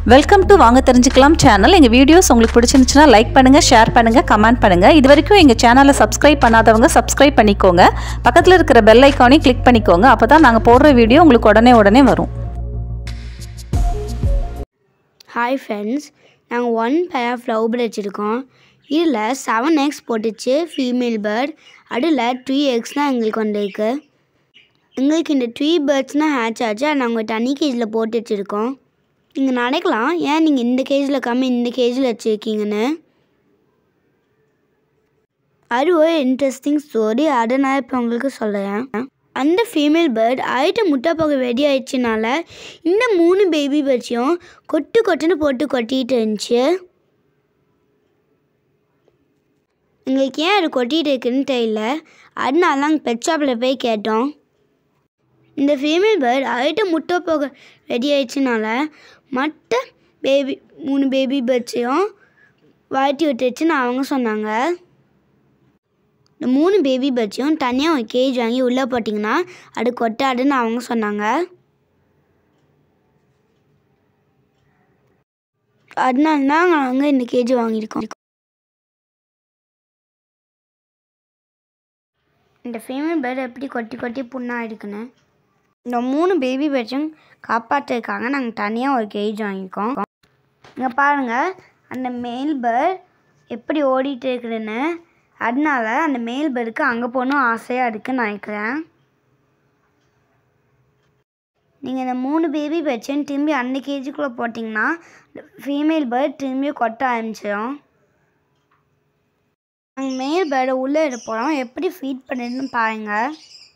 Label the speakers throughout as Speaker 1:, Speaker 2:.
Speaker 1: welcome to வாங்க தெரிஞ்சுக்கலாம் channel எங்கள் வீடியோஸ் உங்களுக்கு பிடிச்சிருந்துச்சுன்னா லைக் பண்ணுங்கள் ஷேர் பண்ணுங்கள் கமெண்ட் பண்ணுங்கள் இது வரைக்கும் எங்கள் சேனலை சப்ஸ்கிரைப் பண்ணாதவங்க சப்ஸ்கிரைப் பண்ணிக்கோங்க பக்கத்தில் இருக்கிற பெல் ஐக்கானையும் கிளிக் பண்ணிக்கோங்க அப்போ தான் நாங்கள் போடுற வீடியோ உங்களுக்கு உடனே உடனே வரும்
Speaker 2: ஹாய் ஃப்ரெண்ட்ஸ் நாங்கள் one pair of love bird வச்சுருக்கோம் இதில் செவன் எக்ஸ் போட்டுச்சு ஃபீமேல் பேர்ட் அதில் த்ரீ எக்ஸ் தான் எங்களுக்கு வந்திருக்கு எங்களுக்கு இந்த த்ரீ பேர்ட்ஸ்னால் ஹேட்ச் ஆச்சு அதை நாங்கள் தனி கேஜில் போட்டு வச்சுருக்கோம் நீங்கள் நினைக்கலாம் ஏன் நீங்கள் இந்த கேஜில் கம்மி இந்த கேஜில் வச்சுருக்கீங்கன்னு அது ஒரு இன்ட்ரெஸ்டிங் ஸ்டோரி அதை நான் இப்போ உங்களுக்கு சொல்கிறேன் அந்த ஃபீமேல் பேர்ட் ஆயிட்ட முட்டை போக ரெடி ஆயிடுச்சுனால இந்த மூணு பேபி பேர்ட்ஸையும் கொட்டு கொட்டுன்னு போட்டு கொட்டிட்டு இருந்துச்சு எங்களுக்கு ஏன் அது கொட்டிட்டு இருக்குன்னு தெரியல அதனால நாங்கள் பெட் ஷாப்பில் போய் கேட்டோம் இந்த ஃபீமேல் பேர்ட் ஆயிட்ட முட்டை போக ரெடி ஆயிடுச்சுனால மற்ற பேபி மூணு பேபி பேர்ட்ஸையும் வாழ்த்தி விட்டுருச்சுன்னு அவங்க சொன்னாங்க இந்த மூணு பேபி பேர்ட்ஸையும் தனியாக ஒரு கேஜ் வாங்கி உள்ளே போட்டிங்கன்னா அது கொட்டாதுன்னு அவங்க சொன்னாங்க அதனால தான் நாங்கள் இந்த கேஜ் வாங்கியிருக்கோம் இந்த ஃபீமேல் பேர்டு எப்படி கொட்டி கொட்டி புண்ணாக இருக்குன்னு இந்த மூணு பேபி பேர்ட்ஸும் காப்பாற்றிருக்காங்க நாங்கள் தனியாக ஒரு கேஜ் வாங்கியிருக்கோம் இங்கே பாருங்கள் அந்த மேல் பேர்ட் எப்படி ஓடிட்டு இருக்குதுன்னு அதனால அந்த மேல் பேர்டுக்கு அங்கே போகணும் ஆசையாக இருக்குன்னு நினைக்கிறேன் நீங்கள் இந்த மூணு பேபி பேர்ட்ஸையும் திரும்பி அந்த கேஜிக்குள்ளே போட்டிங்கன்னா ஃபீமேல் பேர்ட் திரும்பி கொட்ட ஆரம்பிச்சிடும் நாங்கள் மேல் பேர்டை உள்ளே எடுப்போம் எப்படி ஃபீட் பண்ணுதுன்னு பாருங்கள்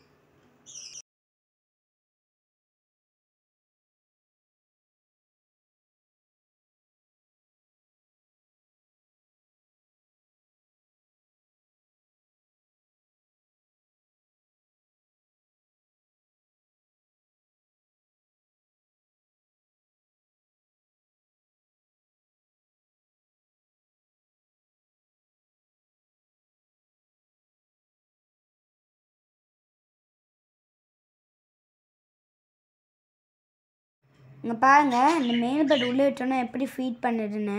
Speaker 2: இங்கே பாருங்கள் இந்த மேல் பேர்டு உள்ளே விட்டோன்னா எப்படி ஃபீட் பண்ணுதுன்னு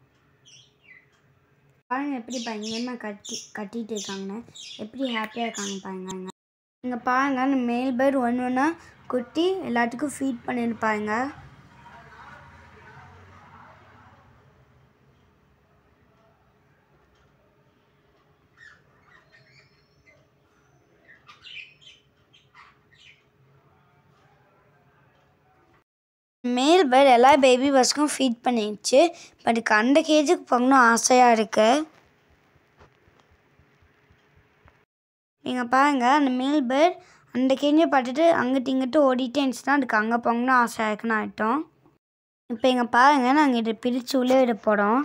Speaker 2: பாருங்க எப்படி பயங்கரமாக கட்டி கட்டிட்டு இருக்காங்கன்னு எப்படி ஹாப்பியாக இருக்காங்க பாருங்க இங்கே பாருங்க இந்த மேல் பேர்டு ஒன்று ஒன்றா குட்டி எல்லாத்துக்கும் ஃபீட் பண்ணியிருப்பாங்க மேல் பேர்ட் எல்லா பேபி பஸ்க்கும் ஃபீட் பண்ணிடுச்சு பட் அந்த கேஜுக்கு போகணும் ஆசையாக இருக்குது நீங்கள் பாருங்கள் அந்த மேல் பேர்ட் அந்த கேஜை பார்த்துட்டு அங்கிட்டு இங்கிட்டு ஓடிட்டே இருந்துச்சுன்னா அதுக்கு அங்கே போகணும்னு ஆசையாக இருக்குன்னு ஆகிட்டோம் இப்போ இங்கே பாருங்கள் நாங்கள் இதை பிரித்து உள்ளே விட போகிறோம்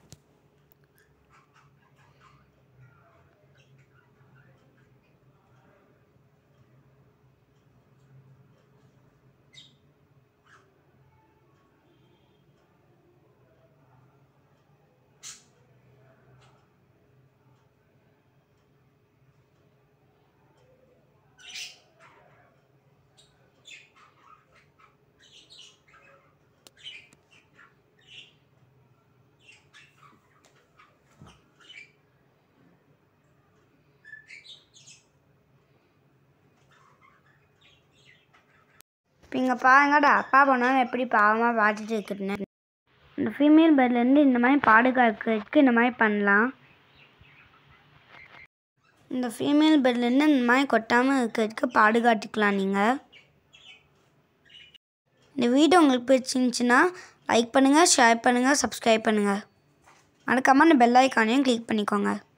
Speaker 2: இப்போ இங்கே பாருங்கடா அப்பா போனாலும் எப்படி பாவமாக பார்த்துட்டு இருக்குதுன்னு இந்த ஃபீமேல் பேர்ட்லேருந்து இந்த மாதிரி பாதுகாக்கிறதுக்கு இந்த மாதிரி பண்ணலாம் இந்த ஃபீமேல் பேர்ட்லேருந்து இந்த மாதிரி கொட்டாமல் இருக்கிறதுக்கு பாதுகாத்துக்கலாம் நீங்கள் இந்த வீடியோ உங்களுக்கு பிடிச்சிருந்துச்சின்னா லைக் பண்ணுங்கள் ஷேர் பண்ணுங்கள் சப்ஸ்கிரைப் பண்ணுங்கள் மறக்காமல் அந்த பெல் ஐக்கானையும் கிளிக் பண்ணிக்கோங்க